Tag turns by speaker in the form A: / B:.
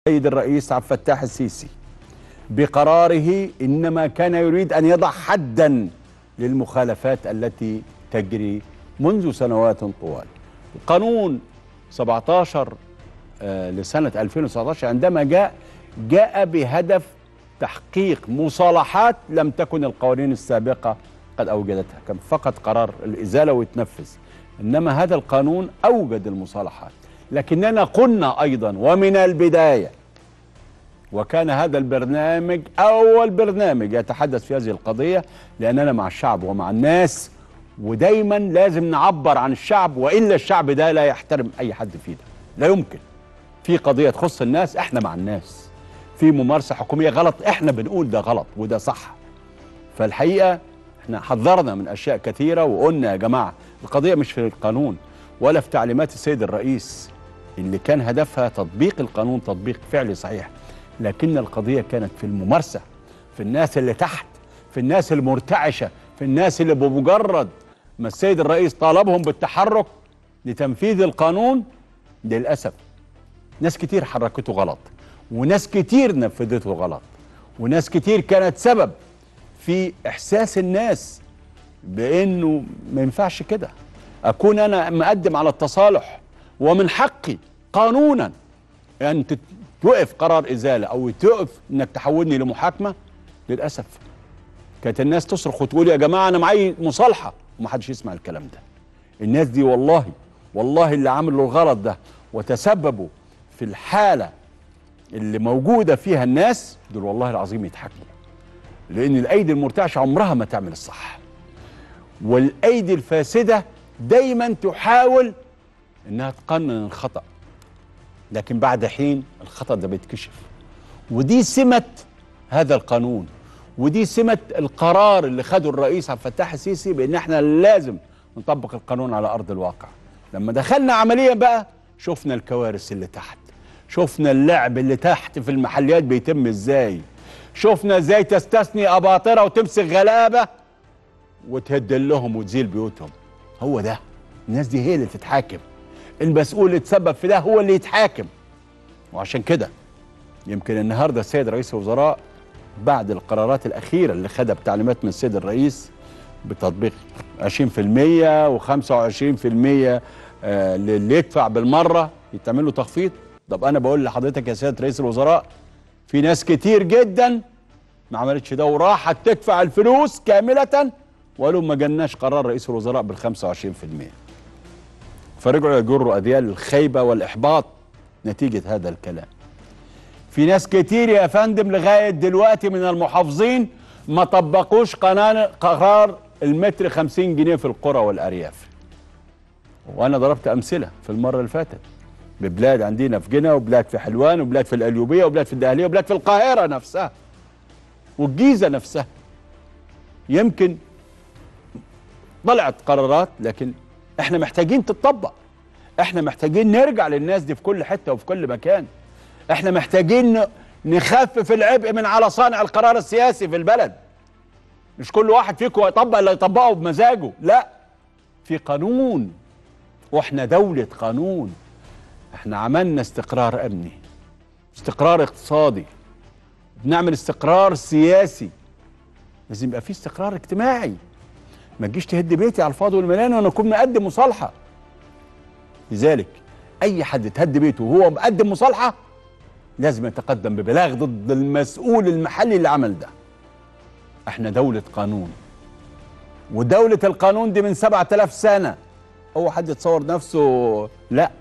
A: السيد الرئيس عبد الفتاح السيسي بقراره انما كان يريد ان يضع حدا للمخالفات التي تجري منذ سنوات طوال. قانون 17 آه، لسنه 2019 عندما جاء جاء بهدف تحقيق مصالحات لم تكن القوانين السابقه قد اوجدتها، كان فقط قرار الازاله ويتنفذ. انما هذا القانون اوجد المصالحات. لكننا قلنا ايضا ومن البدايه وكان هذا البرنامج اول برنامج يتحدث في هذه القضيه لاننا مع الشعب ومع الناس ودايما لازم نعبر عن الشعب والا الشعب ده لا يحترم اي حد فينا لا يمكن في قضيه تخص الناس احنا مع الناس في ممارسه حكوميه غلط احنا بنقول ده غلط وده صح فالحقيقه احنا حذرنا من اشياء كثيره وقلنا يا جماعه القضيه مش في القانون ولا في تعليمات السيد الرئيس اللي كان هدفها تطبيق القانون تطبيق فعلي صحيح لكن القضية كانت في الممارسة في الناس اللي تحت في الناس المرتعشة في الناس اللي بمجرد ما السيد الرئيس طالبهم بالتحرك لتنفيذ القانون للأسف ناس كتير حركته غلط وناس كتير نفذته غلط وناس كتير كانت سبب في إحساس الناس بأنه ما ينفعش كده أكون أنا مقدم على التصالح ومن حقي قانونا أن توقف قرار إزالة أو توقف إنك تحولني لمحاكمة للأسف كانت الناس تصرخ وتقول يا جماعة أنا معي مصالحة ومحدش يسمع الكلام ده الناس دي والله والله اللي عملوا الغلط ده وتسببوا في الحالة اللي موجودة فيها الناس دول والله العظيم يتحاكموا لأن الأيدي المرتعشة عمرها ما تعمل الصح والأيدي الفاسدة دايما تحاول إنها تقنن الخطأ لكن بعد حين الخطأ ده بيتكشف ودي سمة هذا القانون ودي سمة القرار اللي خده الرئيس عبد الفتاح السيسي بأن احنا لازم نطبق القانون على أرض الواقع لما دخلنا عمليا بقى شفنا الكوارث اللي تحت شفنا اللعب اللي تحت في المحليات بيتم ازاي شفنا ازاي تستثني أباطرة وتمسك غلابة وتهدل لهم وتزيل بيوتهم هو ده الناس دي هي اللي تتحاكم المسؤول اللي تسبب في ده هو اللي يتحاكم وعشان كده يمكن النهارده السيد رئيس الوزراء بعد القرارات الأخيرة اللي خدها بتعليمات من السيد الرئيس بتطبيق 20% و25% للي يدفع بالمرة يتعمل له تخفيض طب أنا بقول لحضرتك يا سيادة رئيس الوزراء في ناس كتير جدا ما عملتش ده وراحت تدفع الفلوس كاملة وقالوا ما جالناش قرار رئيس الوزراء بال 25% فرجعوا يجروا أذيال الخيبة والإحباط نتيجة هذا الكلام في ناس كتير يا فندم لغاية دلوقتي من المحافظين ما طبقوش قرار المتر 50 جنيه في القرى والأرياف وأنا ضربت أمثلة في المرة اللي فاتت ببلاد عندنا في جنة وبلاد في حلوان وبلاد في القليوبية وبلاد في الدهلية وبلاد في القاهرة نفسها والجيزة نفسها يمكن طلعت قرارات لكن احنا محتاجين تتطبق احنا محتاجين نرجع للناس دي في كل حته وفي كل مكان احنا محتاجين نخفف العبء من على صانع القرار السياسي في البلد مش كل واحد فيكم يطبق اللي يطبقه بمزاجه لا في قانون واحنا دولة قانون احنا عملنا استقرار امني استقرار اقتصادي بنعمل استقرار سياسي لازم يبقى في استقرار اجتماعي ما تجيش تهد بيتي على الفاضي والمليان وانا اكون مقدم مصالحه لذلك اي حد تهد بيته وهو مقدم مصالحه لازم يتقدم ببلاغ ضد المسؤول المحلي اللي عمل ده احنا دولة قانون ودولة القانون دي من 7000 سنة هو حد يتصور نفسه لا